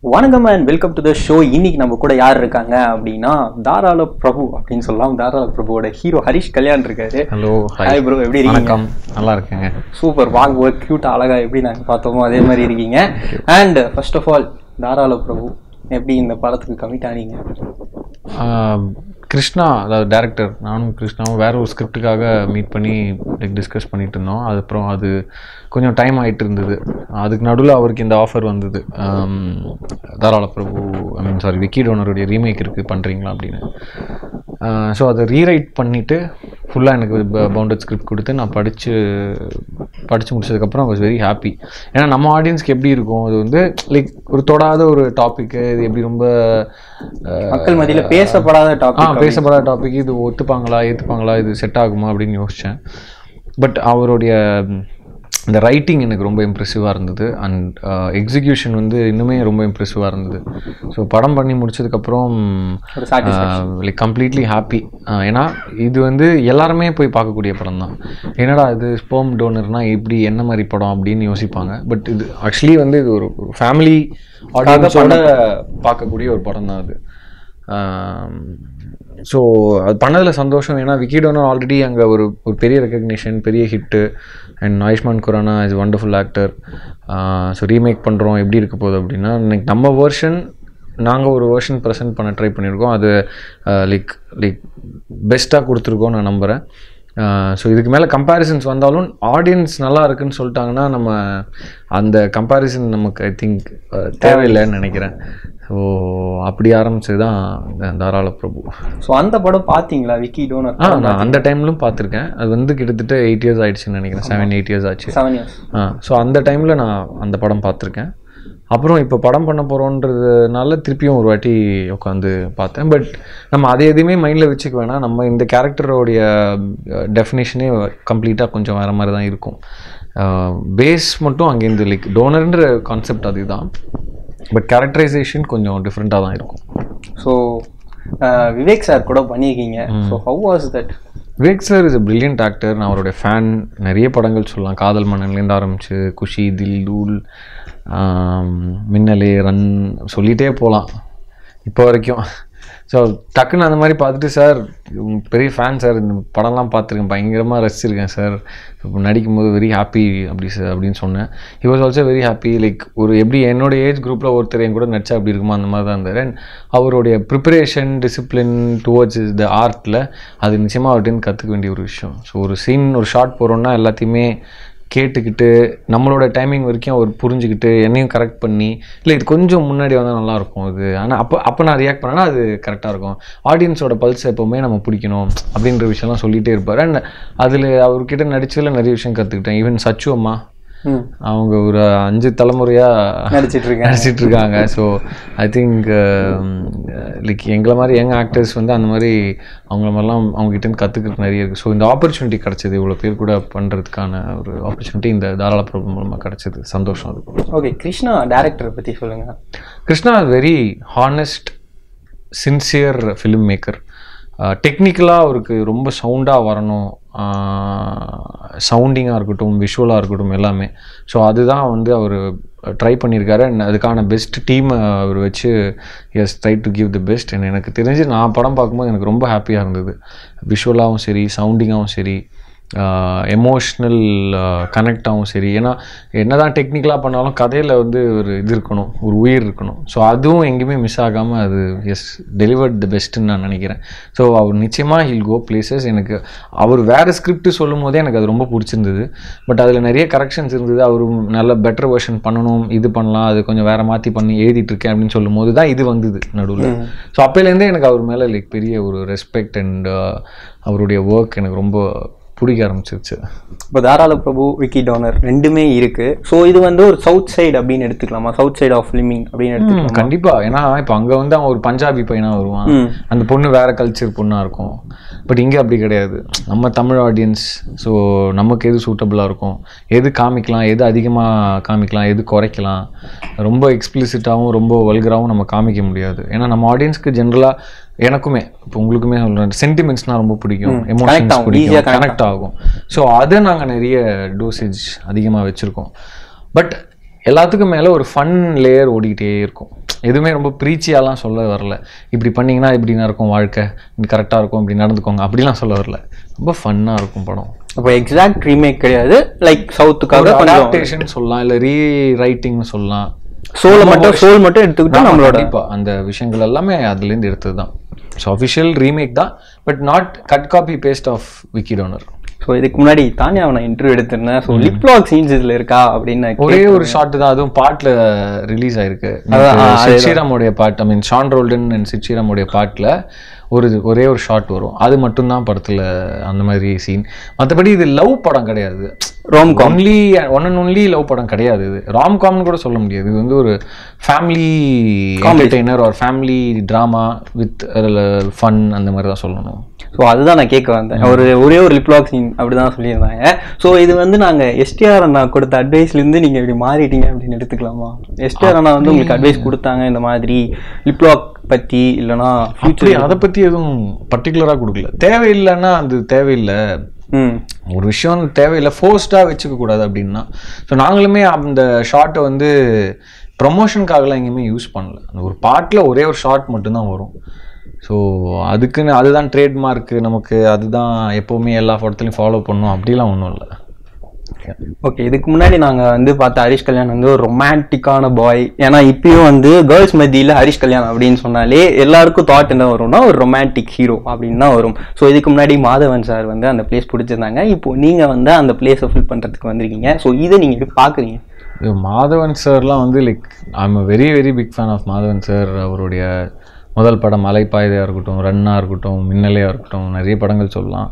வணக்கம் and welcome to the show இன்னைக்கு நம்ம கூட யார் இருக்காங்க அப்படின்னா தாராள பிரபு அப்படின்னு சொல்லலாம் தாராள பிரபுவோட ஹீரோ ஹரிஷ் கல்யாண் இருக்காரு ஹலோ ஹாய் ப்ரோ எப்படி இருக்கீங்க வணக்கம் நல்லா இருக்கேங்க சூப்பர் வாங்க ஒரு கியூட் அழகா எப்படி நாங்கள் பார்த்தோமோ அதே மாதிரி இருக்கீங்க அண்ட் ஃபர்ஸ்ட் ஆஃப் ஆல் தாராள பிரபு எப்படி இந்த படத்துக்கு கமிட் ஆனீங்க ஆஹ், கிருஷ்ணா அதாவது டேரக்டர் நானும் கிருஷ்ணாவும் வேற ஒரு ஸ்கிரிப்டுக்காக மீட் பண்ணி லைக் டிஸ்கஸ் பண்ணிட்டு இருந்தோம் அதுக்கப்புறம் அது கொஞ்சம் டைம் ஆயிட்டு இருந்தது அதுக்கு நடுவில் அவருக்கு இந்த ஆஃபர் வந்தது ஆம், Dharala Prabhu I mean sorry Vicky டோனருடைய ரீமேக் இருக்குது பண்ணுறீங்களா அப்படின்னு ஸோ அதை ரீரைட் பண்ணிவிட்டு ஃபுல்லாக எனக்கு பவுண்டட் ஸ்கிரிப்ட் கொடுத்து நான் படித்து படித்து முடிச்சதுக்கப்புறம் வாஸ் வெரி ஹாப்பி ஏன்னா நம்ம ஆடியன்ஸ்க்கு எப்படி இருக்கும் அது வந்து லைக் ஒரு தொடாத ஒரு டாப்பிக்கு இது எப்படி ரொம்ப ஆஹ், மக்கள் மத்தியில பேசப்படாத ஆ டாபிக் பேசப்படாத டாபிக் இது ஒத்துப்பாங்களா ஏற்றுப்பாங்களா இது செட் ஆகுமா அப்படின்னு யோசித்தேன் பட் அவருடைய ம், இந்த ரைட்டிங் எனக்கு ரொம்ப இம்ப்ரெசிவாக இருந்தது அண்ட் எக்ஸிக்யூஷன் வந்து இன்னுமே ரொம்ப இம்ப்ரெசிவாக இருந்தது ஸோ படம் பண்ணி முடிச்சதுக்கப்புறம் ஒரு சாட்டிஸ்ஃபேக்ஷன் லைக் கம்ப்ளீட்லி ஹாப்பி ஏன்னா இது வந்து எல்லாருமே போய் பார்க்கக்கூடிய படம் தான் என்னடா இது ஸ்போம் டோனர்னா எப்படி என்ன மாதிரி படம் அப்படின்னு யோசிப்பாங்க பட் இது ஆக்சுவலி வந்து இது ஒரு ஃபேமிலி ஆடியன்ஸோட பார்க்கக்கூடிய ஒரு படம் தான் அது ஸோ அது பண்ணதில் சந்தோஷம் ஏன்னா விக்கி டோனர் ஆல்ரெடி அங்கே ஒரு ஒரு பெரிய ரெக்கக்னிஷன் பெரிய hit and Ayushmann Khurrana is wonderful actor so remake பண்ணுறோம் எப்படி இருக்க போகுது அப்படின்னா இன்னைக்கு நம்ம வேர்ஷன் நாங்கள் ஒரு வேர்ஷன் ப்ரெசென்ட் பண்ண ட்ரை பண்ணியிருக்கோம் அது லைக் லைக் பெஸ்ட்டாக கொடுத்துருக்கோம் நான் நம்புகிறேன் ஸோ இதுக்கு மேலே கம்பேரிசன்ஸ் வந்தாலும் ஆடியன்ஸ் நல்லா இருக்குன்னு சொல்லிட்டாங்கன்னா நம்ம அந்த கம்பேரிசன் நமக்கு ஐ திங்க் தேவையில்லைன்னு நினைக்கிறேன் ஸோ அப்படி ஆரம்பிச்சது தான் இந்த தாராள பிரபு ஸோ அந்த படம் பார்த்தீங்களா விக்கி டோனர் ஆ நான் அந்த டைம்லும் பார்த்துருக்கேன் அது வந்து கிட்டத்தட்ட எயிட் இயர்ஸ் ஆயிடுச்சுன்னு நினைக்கிறேன் செவன் எயிட் இயர்ஸ் ஆச்சு செவன் இயர்ஸ் ஆ ஸோ அந்த டைமில் நான் அந்த படம் பார்த்துருக்கேன் அப்புறம் இப்போ படம் பண்ண போகிறோன்றதுனால திருப்பியும் ஒரு வாட்டி உட்காந்து பார்த்தேன் பட் நம்ம அதை எதுவுமே மைண்டில் வச்சுக்க வேணாம் நம்ம இந்த கேரக்டரோடைய டெஃபினேஷனே கம்ப்ளீட்டாக கொஞ்சம் வேறு மாதிரி தான் இருக்கும் பேஸ் மட்டும் அங்கேருந்து லைக் டோனர்ன்ற கான்செப்ட் அதுதான் பட் கேரக்டரைசேஷன் கொஞ்சம் டிஃப்ரெண்ட்டாக தான் இருக்கும் ஸோ விவேக் சார் கூட பண்ணியிருக்கீங்க so how was that Vivek sir is a brilliant actor நான் அவருடைய ஃபேன் நிறைய படங்கள் சொல்லலாம் காதல் மன்னன்லேருந்து ஆரம்பிச்சு குஷி தில் தூள் ஆம், மின்னலே ரன் சொல்லிகிட்டே போகலாம் இப்போ வரைக்கும் ஸோ டக்குன்னு அந்த மாதிரி பார்த்துட்டு சார் உங்க பெரிய ஃபேன் சார் இந்த படம்லாம் பார்த்துருக்கேன் பயங்கரமாக ரசிச்சிருக்கேன் சார் இப்போ நடிக்கும்போது வெரி ஹாப்பி அப்படி சார் அப்படின்னு சொன்னேன் he was also very happy like ஒரு எப்படி என்னோட ஏஜ் குரூப்பில் ஒருத்தர் என் கூட நடிச்சா அப்படி இருக்குமா அந்த மாதிரி தான் இருந்தார் அண்ட் அவருடைய ப்ரிப்பரேஷன் டிசிப்ளின் டுவர்ட்ஸ் த ஆர்ட்டில் அது நிச்சயமாக அவர்கிட்ட கற்றுக்க வேண்டிய ஒரு விஷயம் ஸோ ஒரு சீன் ஒரு ஷார்ட் போகிறோன்னா எல்லாத்தையுமே கேட்டுக்கிட்டு நம்மளோட டைமிங் வரைக்கும் அவர் புரிஞ்சுக்கிட்டு என்னையும் கரெக்ட் பண்ணி இல்லை இது கொஞ்சம் முன்னாடி வந்தால் நல்லாயிருக்கும் இது ஆனால் அப்போ அப்போ நான் ரியாக்ட் பண்ணேன்னா அது கரெக்டாக இருக்கும் ஆடியன்ஸோட பல்ஸ் எப்போவுமே நம்ம பிடிக்கணும் அப்படின்ற விஷயம்லாம் சொல்லிகிட்டே இருப்பார் அண்ட் அதில் அவர்கிட்ட நடிச்சதில் நிறைய விஷயம் கற்றுக்கிட்டேன் ஈவன் சச்சு அம்மா ம் அவங்க ஒரு அஞ்சு தலைமுறையாக நடிச்சிட்டு இருக்கேன் நடிச்சிட்டு இருக்காங்க ஸோ ஐ திங்க் லைக் எங்களை மாதிரி யங் ஆக்டர்ஸ் வந்து அந்த மாதிரி அவங்கள மாதிரிலாம் அவங்ககிட்ட கற்றுக்கிறதுக்கு நிறைய இருக்குது ஸோ இந்த ஆப்பர்ச்சுனிட்டி கிடச்சிது இவ்வளோ பேர் கூட பண்ணுறதுக்கான ஒரு ஆப்பர்ச்சுனிட்டி இந்த தாராள பிரபு மூலமாக கிடச்சிது சந்தோஷம் அது ஓகே கிருஷ்ணா டேரக்டரை பற்றி சொல்லுங்க Krishna very honest sincere filmmaker டெக்னிக்கலாக அவருக்கு ரொம்ப சவுண்டாக வரணும் சவுண்டிங்காக இருக்கட்டும் விஷுவலாக இருக்கட்டும் எல்லாமே ஸோ அதுதான் வந்து அவர் ட்ரை பண்ணியிருக்காரு அண்ட் அதுக்கான பெஸ்ட் டீமை அவர் வச்சு is try to give the best and எனக்கு தெரிஞ்சு நான் படம் பார்க்கும்போது எனக்கு ரொம்ப ஹாப்பியாக இருந்தது விஷுவலாகவும் சரி சவுண்டிங்காகவும் சரி எமோஷ்னல் கனெக்டாகவும் சரி ஏன்னா என்னதான் டெக்னிக்கலாக பண்ணாலும் கதையில் வந்து ஒரு இது இருக்கணும் ஒரு உயிர் இருக்கணும் ஸோ அதுவும் எங்கேயுமே மிஸ் ஆகாமல் அது எஸ் டெலிவர்ட் தி பெஸ்ட்டுன்னு நான் நினைக்கிறேன் ஸோ அவர் நிச்சயமாக ஹில் கோ பிளேசஸ் எனக்கு அவர் வேறு ஸ்கிரிப்ட் சொல்லும் போதே எனக்கு அது ரொம்ப பிடிச்சிருந்தது பட் அதில் நிறைய கரெக்ஷன்ஸ் இருந்தது அவர் நல்ல பெட்டர் வெர்ஷன் பண்ணணும் இது பண்ணலாம் அது கொஞ்சம் வேறு மாற்றி பண்ணி எழுதிட்டு இருக்கேன் அப்படின்னு சொல்லும் போது தான் இது வந்தது நடுவில் ஸோ அப்போலேருந்தே எனக்கு அவர் மேலே லைக் பெரிய ஒரு ரெஸ்பெக்ட் அண்ட் அவருடைய ஒர்க் எனக்கு ரொம்ப பிடிக்க ஆரம்பிச்சிருச்சு இப்போ தாராள பிரபு விக்கி டோனர் ரெண்டுமே இருக்கு ஸோ இது வந்து ஒரு சவுத் சைடு அப்படின்னு எடுத்துக்கலாமா சவுத் சைடு ஆஃப் ஃபிலிமிங் அப்படின்னு எடுத்துக்கலாம் கண்டிப்பா ஏன்னா இப்போ அங்க வந்து அவன் ஒரு பஞ்சாபி பையனா வருவான் ம். அந்த பொண்ணு வேற கல்ச்சர் பொண்ணா இருக்கும் பட் இங்க அப்படி கிடையாது நம்ம தமிழ் ஆடியன்ஸ் ஸோ நமக்கு எது சூட்டபுளாக இருக்கும் எது காமிக்கலாம் எது அதிகமாக காமிக்கலாம் எது குறைக்கலாம் ரொம்ப எக்ஸ்பிளிசிட்டாகவும் ரொம்ப வல்கராகவும் நம்ம காமிக்க முடியாது ஏன்னா நம்ம ஆடியன்ஸ்க்கு ஜென்ரலாக எனக்குமே இப்போ உங்களுக்குமே சொல்கிறேன் சென்டிமெண்ட்ஸ்னால் ரொம்ப பிடிக்கும் connect எமோஷன்ஸ் ஆகும், easy-ஆ பிடிக்கும் connect கனெக்ட் ஆகும் ஸோ அதை நாங்கள் நிறைய டோசேஜ் அதிகமாக வச்சுருக்கோம் பட் எல்லாத்துக்கும் மேலே ஒரு ஃபன் லேயர் ஓடிக்கிட்டே இருக்கும் எதுவுமே ரொம்ப ப்ரீச்சியாலாம் சொல்ல வரல இப்படி பண்ணீங்கன்னா இப்படி நடக்கும் வாழ்க்கை இப்படி கரெக்டாக இருக்கும் இப்படி நடந்துக்கோங்க அப்படிலாம் சொல்ல வரல ரொம்ப ஃபன்னாக இருக்கும் படம் அப்போ எக்ஸாக்ட் ரீமேக் கிடையாது லைக் சவுத்துக்காக கொஞ்சம் அடாப்டேஷன் சொல்லலாம் இல்லை ரீ ரைட்டிங்னு சொல்லலாம் சோலை மட்டும் சோல் மட்டும் எடுத்துக்கிட்டு ஆமா, நம்மளோட கண்டிப்பா அந்த விஷயங்கள் எல்லாமே அதுலேருந்து எடுத்தது தான் ஸோ அஃபிஷியல் ரீமேக் தான் but not cut copy paste of Vicky Donor so இதுக்கு முன்னாடி தானியா நான் இன்டர்வியூ எடுத்திருந்தேன் ஸோ லிப்லாக் சீன்ஸ் இதுல இருக்கா அப்படின்னு நான் ஒரே ஒரு ஷாட் தான் அதுவும் பாட்டுல ரிலீஸ் ஆயிருக்கு சிச்சிராமுடைய பாட்டு I mean Sean Roldan and சிச்சிராமுடைய பாட்டுல ஒரு ஒரே ஒரு ஷாட் வரும் அது மட்டும்தான் படத்துல அந்த மாதிரி சீன் மற்றபடி இது லவ் படம் கிடையாது ரோம் only one and only love படம் கிடையாது இது ராம் காம்னு கூட சொல்ல முடியாது இது வந்து ஒரு ஃபேமிலி என்டர்டெய்னர் ஒரு ஃபேமிலி ட்ராமா வித் ஃபன் அந்த மாதிரி தான் சொல்லணும் ஸோ அதுதான் நான் கேட்க வந்தேன் ஒரு ஒரே ஒரு லிப்லாக் சீன் அப்படிதான் சொல்லியிருந்தாங்க ஸோ இது வந்து நாங்க எஸ்டிஆர் அண்ணா கொடுத்த அட்வைஸ்லேருந்து நீங்க இப்படி மாறிட்டீங்க அப்படின்னு எடுத்துக்கலாமா எஸ்டிஆர் அண்ணா வந்து உங்களுக்கு அட்வைஸ் கொடுத்தாங்க இந்த மாதிரி லிப்லாக் பத்தி இல்லைன்னா அப்படி அதை பத்தி எதுவும் பர்டிகுலரா கொடுக்கல தேவையில்லைன்னா அது தேவையில்லை ம் ஒரு விஷயம் தேவையில்லை ஃபோர்ஸ்டாக வச்சுக்க கூடாது அப்படின்னா ஸோ நாங்களுமே அந்த ஷார்ட்டை வந்து ப்ரொமோஷனுக்காகலாம் எங்கேயுமே யூஸ் பண்ணல அந்த ஒரு பாட்டில் ஒரே ஒரு ஷார்ட் மட்டும்தான் வரும் ஸோ அதுக்குன்னு அதுதான் ட்ரேட்மார்க்கு நமக்கு அதுதான் எப்போவுமே எல்லா படத்துலையும் ஃபாலோ பண்ணும் அப்படிலாம் ஒன்றும் இல்லை ஓகே இதுக்கு முன்னாடி நாங்க வந்து பார்த்த ஹரிஷ் கல்யாண் வந்து ஒரு ரொமான்டிக்கான பாய் ஏன்னா இப்பயும் வந்து கேர்ள்ஸ் மத்தியில ஹரிஷ் கல்யாண் அப்படின்னு சொன்னாலே எல்லாருக்கும் தாட் என்ன வரும்னா ஒரு ரொமான்டிக் ஹீரோ அப்படின்னு தான் வரும் ஸோ இதுக்கு முன்னாடி மாதவன் சார் வந்து அந்த பிளேஸ் பிடிச்சிருந்தாங்க இப்போ நீங்க வந்து அந்த பிளேஸை ஃபில் பண்றதுக்கு வந்திருக்கீங்க ஸோ இதை நீங்க எப்படி பாக்குறீங்க இது மாதவன் சார்லாம் வந்து like I'm a very very big fan of Madhavan sir அவருடைய முதல் படம் அலைப்பாய்தையாக இருக்கட்டும் ரன்னாக இருக்கட்டும் மின்னலையாக இருக்கட்டும் நிறைய படங்கள் சொல்லலாம்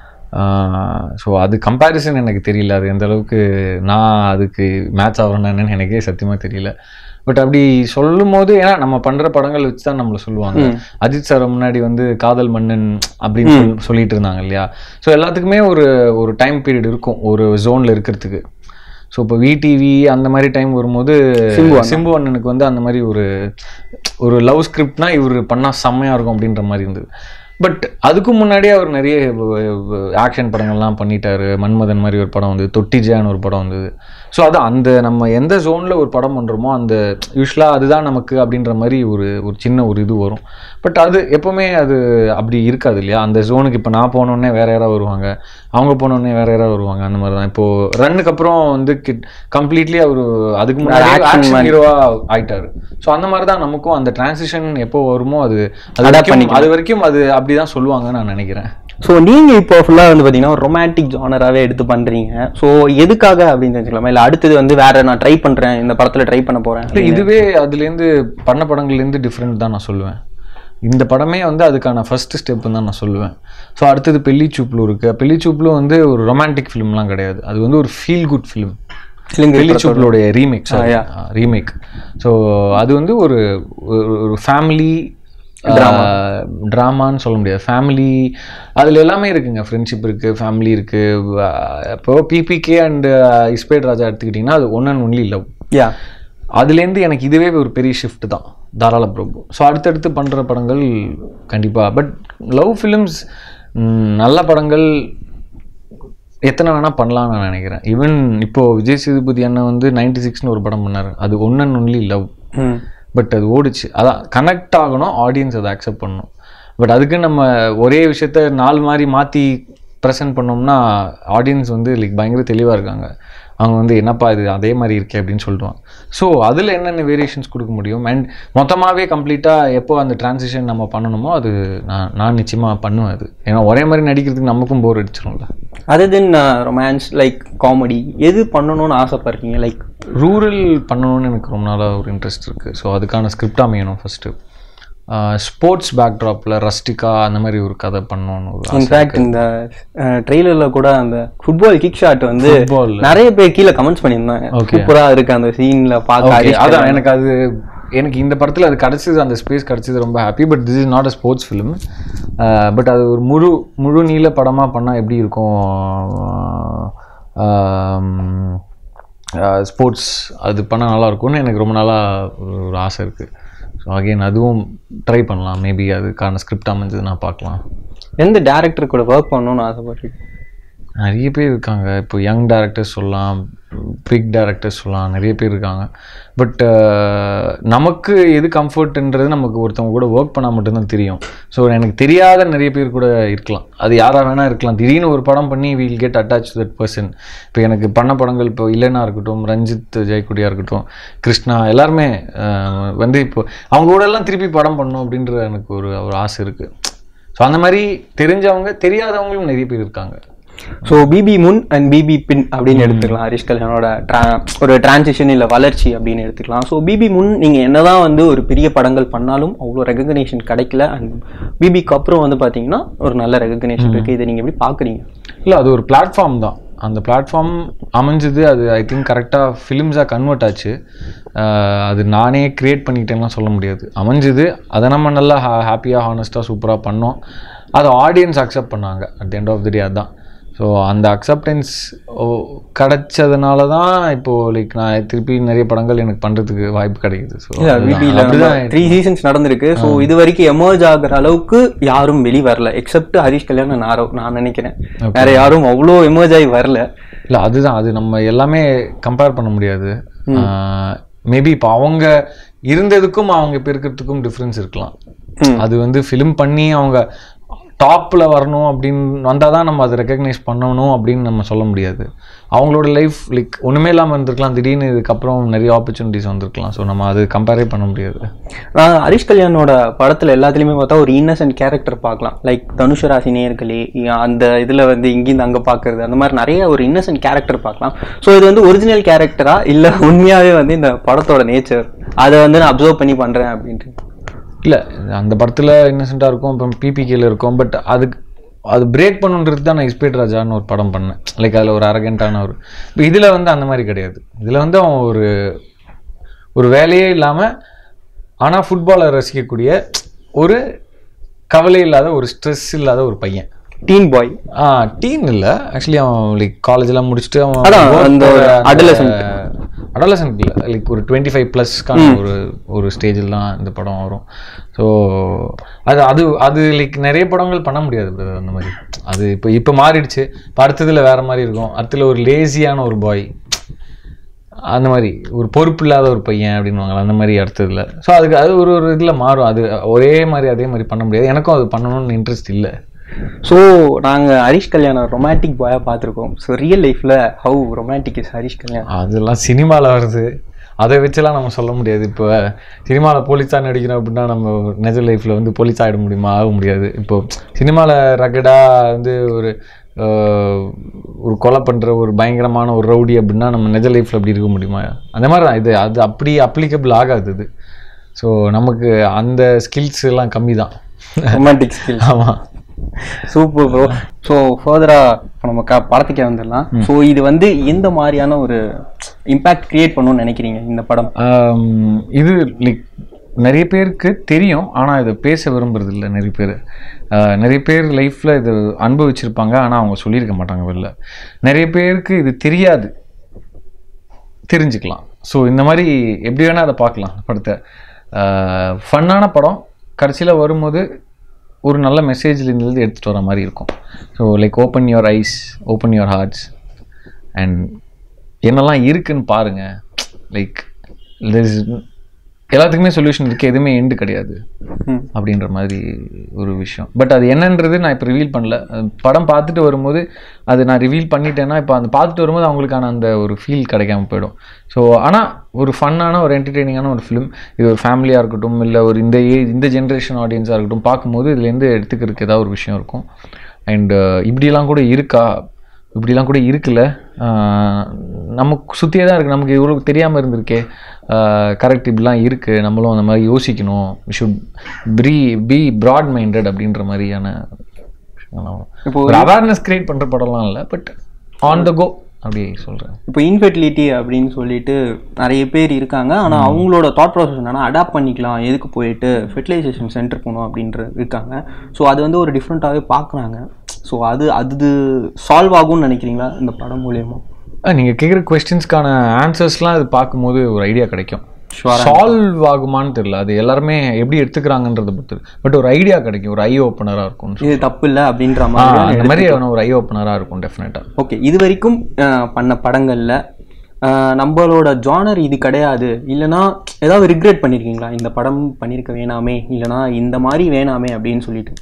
ஸோ அது கம்பேரிசன் எனக்கு தெரியல அது எந்த அளவுக்கு நான் அதுக்கு மேட்ச் ஆகிறேன்னு எனக்கே சத்தியமாக தெரியல பட் அப்படி சொல்லும் போது ஏன்னா நம்ம பண்ற படங்கள் வச்சு தான் நம்மள சொல்லுவாங்க அஜித் சார் முன்னாடி வந்து காதல் மன்னன் அப்படின்னு சொல்- சொல்லிட்டு இருந்தாங்க இல்லையா ஸோ எல்லாத்துக்குமே ஒரு ஒரு டைம் பீரியட் இருக்கும் ஒரு ஜோன்ல இருக்கிறதுக்கு ஸோ இப்போ விடிவி அந்த மாதிரி டைம் வரும்போது சிம்பு அண்ணனுக்கு வந்து அந்த மாதிரி ஒரு ஒரு லவ் ஸ்கிரிப்ட்னா இவர் பண்ணால் செம்மையாக இருக்கும் அப்படின்ற மாதிரி இருந்தது பட் அதுக்கு முன்னாடியே அவர் நிறைய ஆக்ஷன் படங்கள்லாம் பண்ணிட்டாரு மன்மதன் மாதிரி ஒரு படம் வந்தது தொட்டிஜான்னு ஒரு படம் வந்தது ஸோ அது அந்த நம்ம எந்த ஜோனில் ஒரு படம் பண்ணுறோமோ அந்த யூஸ்வலாக அதுதான் நமக்கு அப்படின்ற மாதிரி ஒரு ஒரு சின்ன ஒரு இது வரும் பட் அது எப்போவுமே அது அப்படி இருக்காது இல்லையா அந்த ஜோனுக்கு இப்போ நான் போனோடனே வேற யாராவது வருவாங்க அவங்க போனோடனே வேற யாராவது வருவாங்க அந்த மாதிரி தான் இப்போ ரன்னுக்கு அப்புறம் வந்து கம்ப்ளீட்லி அவர் அதுக்கு முன்னாடி ஆக்ஷன் ஹீரோவா ஆயிட்டாரு ஸோ அந்த மாதிரி தான் நமக்கும் அந்த டிரான்சிஷன் எப்போ வருமோ அது அது வரைக்கும் அது வரைக்கும் அது அப்படிதான் சொல்லுவாங்கன்னு நான் நினைக்கிறேன் ஸோ நீங்க இப்போ ஃபுல்லா வந்து பாத்தீங்கன்னா ஒரு ரொமான்டிக் ஜானராகவே எடுத்து பண்றீங்க ஸோ எதுக்காக அப்படின்னு தெரிஞ்சுக்கலாமா இல்லை அடுத்தது வந்து வேற நான் ட்ரை பண்றேன் இந்த படத்துல ட்ரை பண்ண போறேன் இல்ல, இதுவே அதுலேருந்து பண்ண படங்கள்லேருந்து டிஃப்ரெண்ட் தான் நான் சொல்லுவேன் இந்த படமே வந்து அதுக்கான ஃபர்ஸ்ட் ஸ்டெப்னு தான் நான் சொல்லுவேன் ஸோ அடுத்தது பெல்லிச்சூப்லு இருக்கு பெல்லிச்சூப்லு வந்து ஒரு ரொமான்டிக் ஃபிலிம்லாம் கிடையாது அது வந்து ஒரு ஃபீல் குட் ஃபிலிம் தெலுங்கு பெல்லிச்சூப்லோடைய ரீமேக் yeah. ரீமேக் ஸோ அது வந்து ஒரு ஒரு- ஒரு ஃபேமிலி ட்ராமான்னு சொல்ல முடியாது ஃபேமிலி அதில் எல்லாமே இருக்குங்க ஃப்ரெண்ட்ஷிப் இருக்குது ஃபேமிலி இருக்குது இப்போ பிபிகே அண்ட் இஸ்பேட் ராஜா எடுத்துக்கிட்டிங்கன்னா அது ஒன் அண்ட் ஒன்லி லவ் யா அதுலேருந்து எனக்கு இதுவே ஒரு பெரிய ஷிஃப்ட் தான் தாராள பிரபு ஸோ அடுத்தடுத்து பண்ணுற படங்கள் கண்டிப்பாக பட் லவ் ஃபிலிம்ஸ் நல்ல படங்கள் எத்தனை வேணால் பண்ணலாம்னு நான் நினைக்கிறேன் ஈவன் இப்போ விஜய் சேதுபதி அண்ணன் வந்து நைன்டி சிக்ஸ்னு ஒரு படம் பண்ணார் அது ஒன் அண்ட் ஒன்லி லவ் ம் பட் அது ஓடிச்சு அதான் கனெக்ட் ஆகணும் ஆடியன்ஸ் அதை அக்செப்ட் பண்ணணும் பட் அதுக்கு நம்ம ஒரே விஷயத்த நாலு மாதிரி மாற்றி ப்ரெசென்ட் பண்ணோம்னா ஆடியன்ஸ் வந்து லைக் பயங்கர தெளிவாக இருக்காங்க அவங்க வந்து என்னப்பா இது அதே மாதிரி இருக்கே அப்படின்னு சொல்லிடுவாங்க ஸோ அதில் என்னென்ன வேரியேஷன்ஸ் கொடுக்க முடியும் அண்ட் மொத்தமாகவே கம்ப்ளீட்டாக எப்போ அந்த டிரான்சிஷன் நம்ம பண்ணணுமோ அது நான் நான் நிச்சயமாக பண்ணுவேன் அது ஏன்னா ஒரே மாதிரி நடிக்கிறதுக்கு நமக்கும் போர் அடிச்சிடும்ல other than romance like comedy எது பண்ணணும்னு ஆசைப்படுறீங்க லைக் ரூரல் பண்ணணும்னு எனக்கு ரொம்ப நாளாக ஒரு இன்ட்ரெஸ்ட் இருக்குது ஸோ அதுக்கான ஸ்கிரிப்ட் அமையணும் ஃபஸ்ட்டு ஸ்போர்ட்ஸ் பேக்ட்ராப்பில் ரஸ்டிக்கா அந்த மாதிரி ஒரு கதை பண்ணணும்னு ஒரு ஆசை. இன்ஃபேக்ட் இந்த ட்ரெய்லர்ல கூட அந்த ஃபுட்பால் கிக் ஷாட் வந்து Football. நிறைய பேர் கீழே கமெண்ட்ஸ் பண்ணியிருந்தாங்க Okay. சூப்பரா இருக்கு அந்த சீன்ல பார்க்க Okay, ஹரிஷ் அதான் எனக்கு அது எனக்கு இந்த படத்தில் அது கிடச்சிது அந்த ஸ்பேஸ் கிடச்சிது ரொம்ப happy but this is not a sports film but அது ஒரு முழு முழு நீள படமாக பண்ணால் எப்படி இருக்கும் ஸ்போர்ட்ஸ் அது பண்ணால் நல்லா இருக்கும்னு எனக்கு ரொம்ப நாளாக ஒரு ஆசை இருக்குது ஸோ அகைன் அதுவும் ட்ரை பண்ணலாம் மேபி அதுக்கான ஸ்கிரிப்ட் அமைஞ்சது நான் பார்க்கலாம் எந்த டேரக்டர் கூட ஒர்க் பண்ணணும்னு ஆசைப்பட்டிருக்கீங்க நிறைய பேர் இருக்காங்க இப்போ யங் டேரக்டர்ஸ் சொல்லலாம் பிக் டேரக்டர்ஸ் சொல்லலாம் நிறைய பேர் இருக்காங்க பட் நமக்கு எது கம்ஃபர்ட்ன்றது நமக்கு ஒருத்தவங்க கூட ஒர்க் பண்ணால் மட்டும்தான் தெரியும் ஸோ எனக்கு தெரியாத நிறைய பேர் கூட இருக்கலாம் அது யாராக வேணால் இருக்கலாம் திடீர்னு ஒரு படம் பண்ணி we'll get attach that person இப்போ எனக்கு பண்ண படங்கள் இப்போ இல்லைனா இருக்கட்டும் ரஞ்சித் ஜெயக்குடியாக இருக்கட்டும் கிருஷ்ணா எல்லாருமே அஹ், வந்து இப்போ அவங்க கூட எல்லாம் திருப்பி படம் பண்ணணும் அப்படின்ற எனக்கு ஒரு ஒரு ஆசை இருக்குது ஸோ அந்த மாதிரி தெரிஞ்சவங்க தெரியாதவங்களும் நிறைய பேர் இருக்காங்க ஸோ பிபி முன் அண்ட் பிபி பின் அப்படின்னு எடுத்துக்கலாம் ஹரிஷ் கல்யாணோட tra- ஒரு டிரான்சிஷன் இல்லை வளர்ச்சி அப்படின்னு எடுத்துக்கலாம் ஸோ பிபி முன் நீங்கள் என்னதான் வந்து ஒரு பெரிய படங்கள் பண்ணாலும் அவ்வளோ ரெகக்னேஷன் கிடைக்கல அண்ட் பிபிக்கு அப்புறம் வந்து பார்த்தீங்கன்னா ஒரு நல்ல ரெகக்னேஷன் இருக்குது இதை நீங்கள் எப்படி பார்க்குறீங்க இல்லை அது ஒரு பிளாட்ஃபார்ம் தான் அந்த பிளாட்ஃபார்ம் அமைஞ்சது அது ஐ திங்க் கரெக்டாக ஃபிலிம்ஸாக கன்வெர்ட் ஆச்சு அஹ் அது நானே க்ரியேட் பண்ணிக்கிட்டேன்லாம் சொல்ல முடியாது அமைஞ்சது அதை நம்ம நல்லா ஹா ஹாப்பியாக ஹானஸ்ட்டாக சூப்பராக பண்ணோம் அதை ஆடியன்ஸ் அக்செப்ட் பண்ணாங்க at end of the day அதுதான் ஸோ அந்த அக்செப்டன்ஸ் கிடைச்சதுனால தான் இப்போது லைக் நான் திருப்பி நிறைய படங்கள் எனக்கு பண்ணுறதுக்கு வாய்ப்பு கிடைக்குது ஸோ இல்ல பிபியில் த்ரீ சீசன்ஸ் நடந்திருக்கு ஸோ இது வரைக்கும் எமர்ஜ் ஆகுற அளவுக்கு யாரும் வெளி வரல எக்ஸப்ட் ஹரிஷ் கல்யாணம் நாரோ நான் நினைக்கிறேன் வேற யாரும் அவ்வளோ எமர்ஜ் ஆகி வரல இல்லை அதுதான் அது நம்ம எல்லாமே கம்பேர் பண்ண முடியாது மேபி இப்போ அவங்க இருந்ததுக்கும் அவங்க இப்போ இருக்கிறதுக்கும் டிஃப்ரென்ஸ் இருக்கலாம் அது வந்து ஃபிலிம் பண்ணி அவங்க டாப்பில் வரணும் அப்படின்னு வந்தால் தான் நம்ம அதை ரெக்கக்னைஸ் பண்ணணும் அப்படின்னு நம்ம சொல்ல முடியாது அவங்களோட லைஃப் லைக் ஒன்றுமே இல்லாமல் இருந்திருக்கலாம் திடீர்னு இதுக்கப்புறம் நிறைய ஆப்பர்ச்சுனிட்டிஸ் வந்திருக்கலாம் ஸோ நம்ம அது கம்பேரே பண்ண முடியாது நான் ஹரிஷ் கல்யாணோட படத்துல எல்லாத்துலயுமே பார்த்தா ஒரு இன்னசென்ட் கேரக்டர் பார்க்கலாம் லைக் தனுஷராசி நேர்களே அந்த இதுல வந்து இங்கிருந்து அங்க பாக்குறது அந்த மாதிரி நிறைய ஒரு இன்னசென்ட் கேரக்டர் பார்க்கலாம் ஸோ இது வந்து ஒரிஜினல் கேரக்டரா இல்ல உண்மையாவே வந்து இந்த படத்தோட நேச்சர் அதை வந்து நான் அப்சர்வ் பண்ணி பண்றேன் அப்படின்ட்டு இல்லை அந்த படத்தில் இன்னசென்ட்டாக இருக்கும் அப்புறம் பிபிகேல இருக்கும் பட் அதுக்கு அது பிரேக் பண்ணுன்றது தான் நான் இஸ்பேட் ராஜான்னு ஒரு படம் பண்ணேன் லைக் அதில் ஒரு அரகண்டான ஒரு இப்போ இதில் வந்து அந்த மாதிரி கிடையாது இதில் வந்து அவன் ஒரு ஒரு வேலையே இல்லாமல் ஆனால் ஃபுட்பாலை ரசிக்கக்கூடிய ஒரு கவலை இல்லாத ஒரு ஸ்ட்ரெஸ் இல்லாத ஒரு பையன் டீன் பாய் ஆ டீன் இல்லை ஆக்சுவலி அவன் லைக் காலேஜ்லாம் முடிச்சுட்டு அவன் அதான், work அந்த போற அந்த- adolescent. adolescent இல்லை லைக் ஒரு டுவெண்ட்டி ஃபைவ் ப்ளஸ்க்கான ஒரு ஒரு ஸ்டேஜில் தான் இந்த படம் வரும் ஸோ அது அது அது லைக் நிறைய படங்கள் பண்ண முடியாது brother அந்த மாதிரி அது இப்போ இப்போ மாறிடுச்சு இப்போ அடுத்ததில் வேற மாதிரி இருக்கும் அடுத்ததுல ஒரு லேசியான ஒரு பாய் அந்த மாதிரி ஒரு பொறுப்பு இல்லாத ஒரு பையன் அப்படின்னுவாங்க அந்த மாதிரி அடுத்ததில் ஸோ அதுக்கு அது ஒரு ஒரு இதில் மாறும் அது ஒரே மாதிரி அதே மாதிரி பண்ண முடியாது எனக்கும் அது பண்ணணும்னு இன்ட்ரெஸ்ட் இல்லை ஸோ நாங்க ஹரிஷ் கல்யாணம் ரொமான்டிக் பாயா பார்த்துருக்கோம் ஸோ ரியல் லைஃப்ல ஹவு ரொமான்டிக் இஸ் ஹரிஷ் கல்யாணம் அதெல்லாம் சினிமாவில் வருது அதை வச்செல்லாம் நம்ம சொல்ல முடியாது இப்போ சினிமாவில் போலீஸாக நடிக்கிறோம் அப்படின்னா நம்ம நிஜ லைஃப்பில் வந்து போலீஸ் ஆகிட முடியுமா ஆக முடியாது இப்போ சினிமாவில் ரகடாக வந்து ஒரு ஆஹ், ஒரு கொலை பண்ணுற ஒரு பயங்கரமான ஒரு ரவுடி அப்படின்னா நம்ம நிஜ லைஃப்பில் அப்படி இருக்க முடியுமா அந்த மாதிரி தான் இது அது அப்படி அப்ளிகபிள் ஆகாது இது ஸோ நமக்கு அந்த ஸ்கில்ஸ் எல்லாம் கம்மி தான் ரொமான்டிக் ஸ்கில் ஆமாம் சூப்பர் ப்ரோ ஸோ ஃபர்தராக இப்போ நம்ம க படத்துக்கே வந்துடலாம் ஸோ இது வந்து எந்த மாதிரியான ஒரு இம்பாக்ட் கிரியேட் பண்ணணும்னு நினைக்கிறீங்க இந்த படம் ஆம், இது லைக் நிறைய பேருக்கு தெரியும் ஆனால் இதை பேச விரும்புறது இல்லை நிறைய பேர் ஆஹ், நிறைய பேர் லைஃப்பில் இது அனுபவிச்சிருப்பாங்க ஆனால் அவங்க சொல்லியிருக்க மாட்டாங்க வெளில நிறைய பேருக்கு இது தெரியாது தெரிஞ்சுக்கலாம் ஸோ இந்த மாதிரி எப்படி வேணால் அதை பார்க்கலாம் படத்தை ஃபன்னான படம் கடைசியில் வரும்போது ஒரு நல்ல மெசேஜ்லேருந்து எடுத்துகிட்டு வர மாதிரி இருக்கும் so like open your eyes open your hearts and என்னெல்லாம் இருக்குன்னு பாருங்கள் லைக் எல்லாத்துக்குமே சொல்யூஷன் இருக்குது எதுவுமே எண்டு கிடையாது ம். அப்படின்ற மாதிரி ஒரு விஷயம் பட் அது என்னன்றது நான் இப்போ ரிவீல் பண்ணல அது படம் பார்த்துட்டு வரும்போது அது நான் ரிவீல் பண்ணிட்டேன்னா இப்போ அந்த பார்த்துட்டு வரும்போது அவங்களுக்கான அந்த ஒரு ஃபீல் கிடைக்காம போயிடும் ஸோ ஆனால் ஒரு ஃபன்னான ஒரு என்டர்டெய்னிங்கான ஒரு ஃபிலிம் இது ஒரு ஃபேமிலியாக இருக்கட்டும் இல்லை ஒரு இந்த ஏ இந்த ஜென்ரேஷன் ஆடியன்ஸாக இருக்கட்டும் பார்க்கும்போது இதுலேருந்து எடுத்துக்கிறதுக்கு ஏதாவது ஒரு விஷயம் இருக்கும் அண்ட் இப்படியெல்லாம் கூட இருக்கா இப்படிலாம் கூட இருக்குல்ல ஆஹ் நமக்கு சுற்றியே தான் இருக்குது நமக்கு இவ்வளோ தெரியாமல் இருந்திருக்கே கரெக்ட் இப்படிலாம் இருக்குது நம்மளும் அந்த மாதிரி யோசிக்கணும் should free be broad minded அப்படின்ற மாதிரியான விஷயம்லாம் இப்போ ஒரு அவேர்னஸ் கிரியேட் பண்ணுற படம்லாம் இல்லை பட் ஆன் த கோ அப்படி சொல்கிறேன் இப்போ இன்ஃபெர்டிலிட்டி அப்படின்னு சொல்லிட்டு நிறைய பேர் இருக்காங்க ஆனால் அவங்களோட தாட் ப்ராசஸ் என்னன்னா அடாப்ட் பண்ணிக்கலாம் எதுக்கு போயிட்டு ஃபெர்டிலைசேஷன் சென்டர் போகணும் அப்படின்ற இருக்காங்க ஸோ அது வந்து ஒரு டிஃப்ரெண்ட்டாகவே பார்க்குறாங்க ஸோ அது அது சால்வ் ஆகும்னு நினைக்கிறீங்களா இந்த படம் மூலியமா நீங்கள் கேட்குற கொஸ்டின்ஸ்க்கான ஆன்சர்ஸ்லாம் அது பார்க்கும்போது ஒரு ஐடியா கிடைக்கும் சால்வ் ஆகுமான்னு தெரியல அது எல்லாருமே எப்படி எடுத்துக்கிறாங்கன்றத பொறுத்து பட் ஒரு ஐடியா கிடைக்கும் ஒரு ஐ ஓப்பனராக இருக்கும் இது தப்பு இல்லை அப்படின்ற ஆ, மாதிரி அந்த மாதிரி ஒரு ஐ ஓப்பனராக இருக்கும் டெஃபினட்டாக ஓகே இது வரைக்கும் அஹ், பண்ண படங்கள்ல அஹ், நம்மளோட ஜானர் இது கிடையாது இல்லைனா ஏதாவது ரிக்ரெட் பண்ணியிருக்கீங்களா இந்த படம் பண்ணியிருக்க வேணாமே இல்லைனா இந்த மாதிரி வேணாமே அப்படின்னு சொல்லிட்டு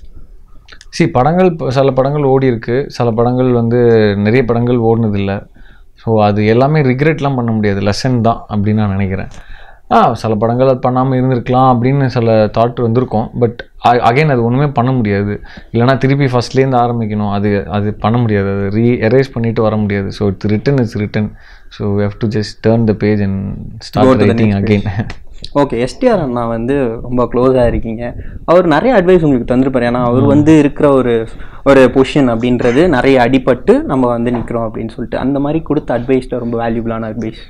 சி படங்கள் இப்ப சில படங்கள் ஓடி இருக்கு சில படங்கள் வந்து நிறைய படங்கள் ஓடினதில்லை ஸோ அது எல்லாமே ரிக்ரெட்லாம் பண்ண முடியாது லெசன் தான் அப்படின்னு நான் நினைக்கிறேன் ஆ சில படங்கள் அது பண்ணாமல் இருந்திருக்கலாம் அப்படின்னு சில தாட் வந்திருக்கும் பட் அகைன் அது ஒன்றுமே பண்ண முடியாது இல்லைனா திருப்பி ஃபஸ்ட்லேருந்து ஆரம்பிக்கணும் அது அது பண்ண முடியாது அது ரீ எரேஸ் பண்ணிட்டு வர முடியாது so it's written it's written so we have to just turn the page and Go start to the writing next again okay STR அண்ணா வந்து ரொம்ப க்ளோஸாக இருக்கீங்க அவர் நிறைய அட்வைஸ் உங்களுக்கு தந்திருப்பாரு ஏன்னா அவர் வந்து இருக்கிற ஒரு ஒரு பொசிஷன் அப்படின்றது நிறைய அடிபட்டு நம்ம வந்து நிற்கிறோம் அப்படின்னு சொல்லிட்டு அந்த மாதிரி கொடுத்த அட்வைஸில் ரொம்ப வேல்யூபிளான அட்வைஸ்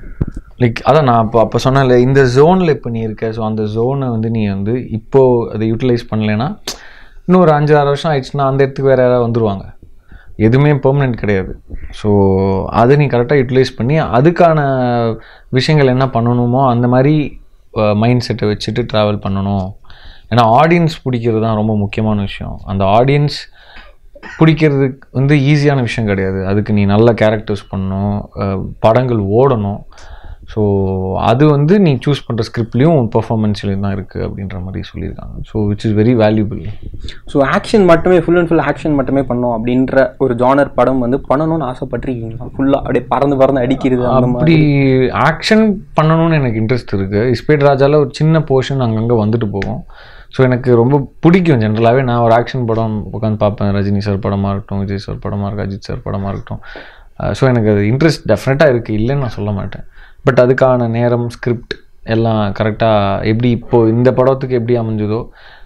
லைக் அதான் நான் அப்போ அப்போ சொன்னேன்ல இந்த ஜோனில் இப்போ நீ இருக்க ஸோ அந்த ஜோனை வந்து நீ வந்து இப்போ அதை யூட்டிலைஸ் பண்ணலைன்னா இன்னும் ஒரு அஞ்சு ஆறு வருஷம் ஆயிடுச்சுன்னா அந்த இடத்துக்கு வேறு யாராவது வந்துருவாங்க எதுவுமே பெர்மனெண்ட் கிடையாது ஸோ அதை நீ கரெக்டாக யூட்டிலைஸ் பண்ணி அதுக்கான விஷயங்கள் என்ன பண்ணணுமோ அந்த மாதிரி மைண்ட் செட்டை வச்சுட்டு ட்ராவல் பண்ணணும் ஏன்னா ஆடியன்ஸ் பிடிக்கிறது தான் ரொம்ப முக்கியமான விஷயம் அந்த ஆடியன்ஸ் பிடிக்கிறதுக்கு வந்து ஈஸியான விஷயம் கிடையாது அதுக்கு நீ நல்ல கேரக்டர்ஸ் பண்ணணும் அஹ் படங்கள் ஓடணும் ஸோ அது வந்து நீ சூஸ் பண்ணுற ஸ்கிரிப்ட்லேயும் பெர்ஃபார்மன்ஸ்லேயும் தான் இருக்குது அப்படின்ற மாதிரி சொல்லியிருக்காங்க so which is very valuable so action மட்டுமே ஃபுல் அண்ட் ஃபுல் ஆக்ஷன் மட்டுமே பண்ணோம் அப்படின்ற ஒரு ஜானர் படம் வந்து பண்ணணும்னு ஆசைப்பட்டிருக்கீங்களா ஃபுல்லாக அப்படியே பறந்து பறந்து அடிக்கிறது அந்த மாதிரி அப்படி ஆக்ஷன் பண்ணணும்னு எனக்கு இன்ட்ரெஸ்ட் இருக்குது இஸ்பேட் ராஜால ஒரு சின்ன போர்ஷன் அங்கங்கே வந்துட்டு போகும் ஸோ எனக்கு ரொம்ப பிடிக்கும் ஜென்ரலாகவே நான் ஒரு ஆக்ஷன் படம் உட்காந்து பார்ப்பேன் ரஜினி சார் படமாக இருக்கட்டும் விஜய் சார் படமாக இருக்கட்டும் அஜித் சார் படமாக இருக்கட்டும் ஸோ எனக்கு அது இன்ட்ரெஸ்ட் டெஃபினட்டாக இருக்குது இல்லைன்னு நான் சொல்ல மாட்டேன் பட் அதுக்கான நேரம் ஸ்கிரிப்ட் எல்லாம் கரெக்டாக எப்படி இப்போது இந்த படத்துக்கு எப்படி அமைஞ்சதோ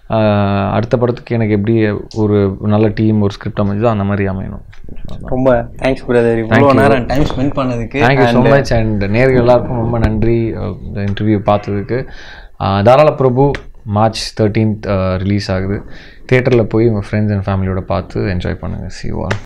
ஆஹ் அடுத்த படத்துக்கு எனக்கு எப்படி ஒரு நல்ல டீம் ஒரு ஸ்கிரிப்ட் அமைஞ்சதோ அந்த மாதிரி அமையணும் ரொம்ப தேங்க்ஸ் பிரதர் இவ்வளோ நேரம் டைம் ஸ்பெண்ட் பண்ணதுக்கு தேங்க்யூ ஸோ மச் அண்ட் நேர்கள் எல்லாருக்கும் ரொம்ப நன்றி அஹ் இந்த இன்டர்வியூ பார்த்ததுக்கு அஹ் தாராள பிரபு மார்ச் தேர்ட்டீன்த் ரிலீஸ் ஆகுது தேட்டரில் போய் உங்கள் ஃப்ரெண்ட்ஸ் அண்ட் ஃபேமிலியோட பார்த்து என்ஜாய் பண்ணுங்கள் சி ஆல்